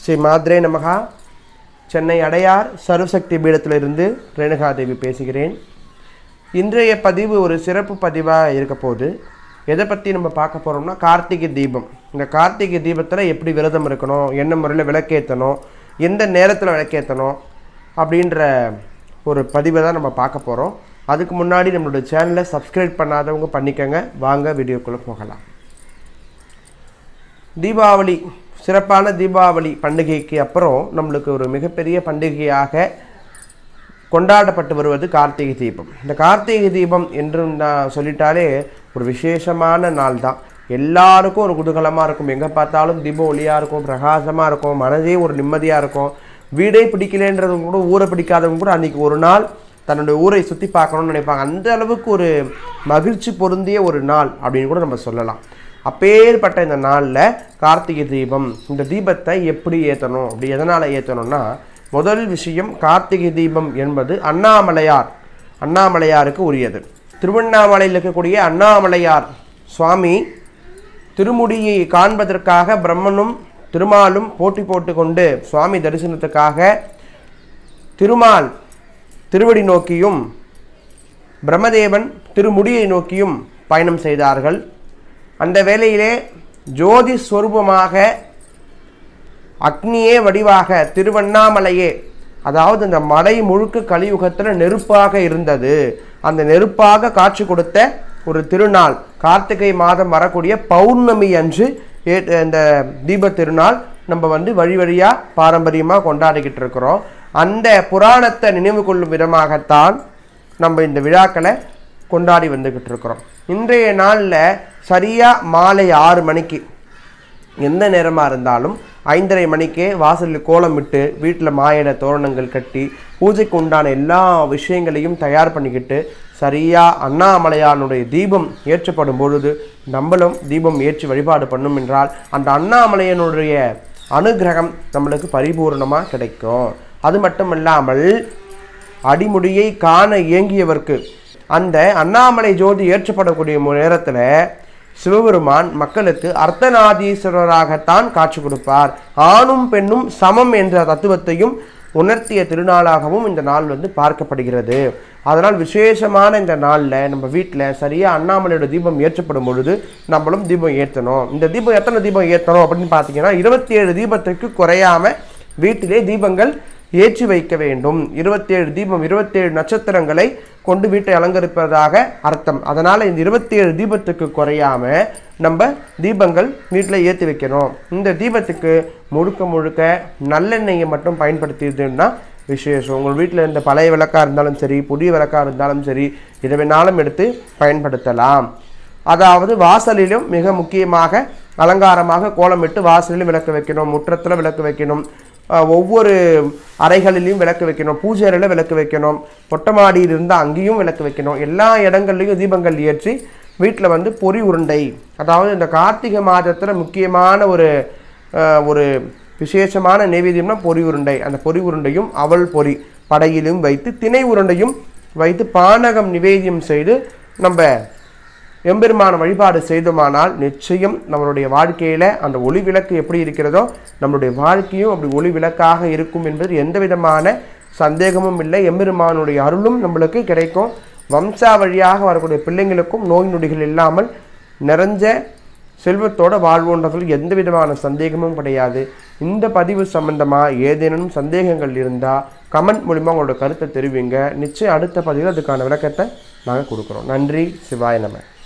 ஸ்ரீ மாத்ரே நமகா சென்னை அடையார் சர்வசக்தி பீடத்திலிருந்து ரேணுகாதேவி பேசுகிறேன் இன்றைய பதிவு ஒரு சிறப்பு பதிவாக இருக்க போது எதை பற்றி நம்ம பார்க்க போகிறோம்னா கார்த்திகை தீபம் இந்த கார்த்திகை தீபத்தில் எப்படி விரதம் இருக்கணும் என்ன முறையில் விளக்கேற்றணும் எந்த நேரத்தில் விளக்கேற்றணும் அப்படின்ற ஒரு பதிவை தான் நம்ம பார்க்க போகிறோம் அதுக்கு முன்னாடி நம்மளோட சேனலை சப்ஸ்கிரைப் பண்ணாதவங்க பண்ணிக்கோங்க வாங்க வீடியோக்குள்ளே போகலாம் தீபாவளி சிறப்பான தீபாவளி பண்டிகைக்கு அப்புறம் நம்மளுக்கு ஒரு மிகப்பெரிய பண்டிகையாக கொண்டாடப்பட்டு வருவது கார்த்திகை தீபம் இந்த கார்த்திகை தீபம் என்று நான் சொல்லிட்டாலே ஒரு விசேஷமான நாள் தான் எல்லாருக்கும் ஒரு குதூகலமாக இருக்கும் எங்கே பார்த்தாலும் தீப ஒளியாக இருக்கும் பிரகாசமாக இருக்கும் மனதே ஒரு நிம்மதியாக இருக்கும் வீடே பிடிக்கலன்றவங்க கூட ஊரை பிடிக்காதவங்க கூட அன்றைக்கி ஒரு நாள் தன்னுடைய ஊரை சுற்றி பார்க்கணும்னு நினைப்பாங்க அந்த அளவுக்கு ஒரு மகிழ்ச்சி பொருந்திய ஒரு நாள் அப்படின்னு கூட நம்ம சொல்லலாம் அப்பேற்பட்ட இந்த நாளில் கார்த்திகை தீபம் இந்த தீபத்தை எப்படி ஏற்றணும் அப்படி எதனால் ஏற்றணும்னா முதல் விஷயம் கார்த்திகை தீபம் என்பது அண்ணாமலையார் அண்ணாமலையாருக்கு உரியது திருவண்ணாமலையில் இருக்கக்கூடிய அண்ணாமலையார் சுவாமி திருமுடியை காண்பதற்காக பிரம்மனும் திருமாலும் போட்டி போட்டுக்கொண்டு சுவாமி தரிசனத்துக்காக திருமால் திருவடி நோக்கியும் பிரம்மதேவன் திருமுடியை நோக்கியும் பயணம் செய்தார்கள் அந்த வேளையிலே ஜோதி ஸ்வரூபமாக அக்னியே வடிவாக திருவண்ணாமலையே அதாவது அந்த மலை முழுக்க கலியுகத்தில் நெருப்பாக இருந்தது அந்த நெருப்பாக காட்சி கொடுத்த ஒரு திருநாள் கார்த்திகை மாதம் வரக்கூடிய பௌர்ணமி அன்று ஏ- இந்த தீப திருநாள் நம்ம வந்து வழி வழியாக பாரம்பரியமாக கொண்டாடிக்கிட்டு இருக்கிறோம் அந்த புராணத்தை நினைவு கொள்ளும் விதமாகத்தான் நம்ம இந்த விழாக்களை கொண்டாடி வந்துக்கிட்டு இருக்கிறோம் இன்றைய நாளில் சரியாக மாலை ஆறு மணிக்கு எந்த நேரமாக இருந்தாலும் ஐந்தரை மணிக்கே வாசலில் கோலமிட்டு வீட்டில் மாயிட தோரணங்கள் கட்டி பூஜைக்கு உண்டான எல்லா விஷயங்களையும் தயார் பண்ணிக்கிட்டு சரியாக அண்ணாமலையானுடைய தீபம் ஏற்றப்படும் பொழுது நம்மளும் தீபம் ஏற்றி வழிபாடு பண்ணும் என்றால் அந்த அண்ணாமலையனுடைய அனுகிரகம் நம்மளுக்கு பரிபூர்ணமாக கிடைக்கும் அது மட்டும் இல்லாமல் அடிமுடியை காண இயங்கியவர்க்கு அந்த அண்ணாமலை ஜோதி ஏற்றப்படக்கூடிய நேரத்தில் சிவபெருமான் மக்களுக்கு அர்த்தநாதீஸ்வரராகத்தான் காட்சி கொடுப்பார் ஆணும் பெண்ணும் சமம் என்ற தத்துவத்தையும் உணர்த்திய திருநாளாகவும் இந்த நாள் வந்து பார்க்கப்படுகிறது அதனால் விசேஷமான இந்த நாளில் நம்ம வீட்டில் சரியாக அண்ணாமலையோட தீபம் ஏற்றப்படும் பொழுது நம்மளும் தீபம் ஏற்றணும் இந்த தீபம் எத்தனை தீபம் ஏற்றணும் அப்படின்னு பார்த்தீங்கன்னா இருபத்தி ஏழு தீபத்திற்கு குறையாம வீட்டிலே தீபங்கள் ஏற்றி வைக்க வேண்டும் இருபத்தேழு தீபம் இருபத்தேழு நட்சத்திரங்களை கொண்டு வீட்டை அலங்கரிப்பதாக அர்த்தம் அதனால் இந்த இருபத்தேழு தீபத்துக்கு குறையாம நம்ம தீபங்கள் வீட்டில் ஏற்றி வைக்கணும் இந்த தீபத்துக்கு முழுக்க முழுக்க நல்லெண்ணெயை மட்டும் பயன்படுத்தியதுன்னா விசேஷம் உங்கள் வீட்டில் இருந்த பழைய விளக்காக இருந்தாலும் சரி புதிய விளக்காக இருந்தாலும் சரி எதை வேணாலும் எடுத்து பயன்படுத்தலாம் அதாவது வாசலிலும் மிக முக்கியமாக அலங்காரமாக கோலமிட்டு வாசலிலும் விளக்கு வைக்கணும் முற்றத்தில் விளக்கு வைக்கணும் அஹ் ஒவ்வொரு அறைகளிலையும் விளக்கு வைக்கணும் பூஜை அறையில் விளக்கு வைக்கணும் மொட்டை மாடியில் இருந்தால் அங்கேயும் விளக்கு வைக்கணும் எல்லா இடங்கள்லையும் தீபங்கள் ஏற்றி வீட்டில் வந்து பொறி உருண்டை அதாவது இந்த கார்த்திகை மாதத்தில் முக்கியமான ஒரு அஹ், ஒரு விசேஷமான நைவேத்தியம்னா பொறி உருண்டை அந்த பொறி உருண்டையும் அவல் பொறி படையிலும் வைத்து திணை உருண்டையும் வைத்து பானகம் நிவேத்தியம் செய்து நம்ம எம்பெருமான வழிபாடு செய்தோமானால் நிச்சயம் நம்மளுடைய வாழ்க்கையில் அந்த ஒளி விளக்கு எப்படி இருக்கிறதோ நம்மளுடைய வாழ்க்கையும் அப்படி ஒளி விளக்காக இருக்கும் என்பது எந்த விதமான சந்தேகமும் இல்லை எம்பெருமானுடைய அருளும் நம்மளுக்கு கிடைக்கும் வம்சா வழியாக வரக்கூடிய பிள்ளைங்களுக்கும் நோய் நொடிகள் இல்லாமல் நிறைஞ்ச செல்வத்தோட வாழ்வோன்றதில் எந்த விதமான சந்தேகமும் கிடையாது இந்த பதிவு சம்பந்தமாக ஏதேனும் சந்தேகங்கள் இருந்தால் கமெண்ட் மூலிமா உங்களோட கருத்தை தெரிவிங்க நிச்சயம் அடுத்த பதிவில் அதுக்கான விளக்கத்தை நாங்கள் கொடுக்குறோம் நன்றி சிவாய நம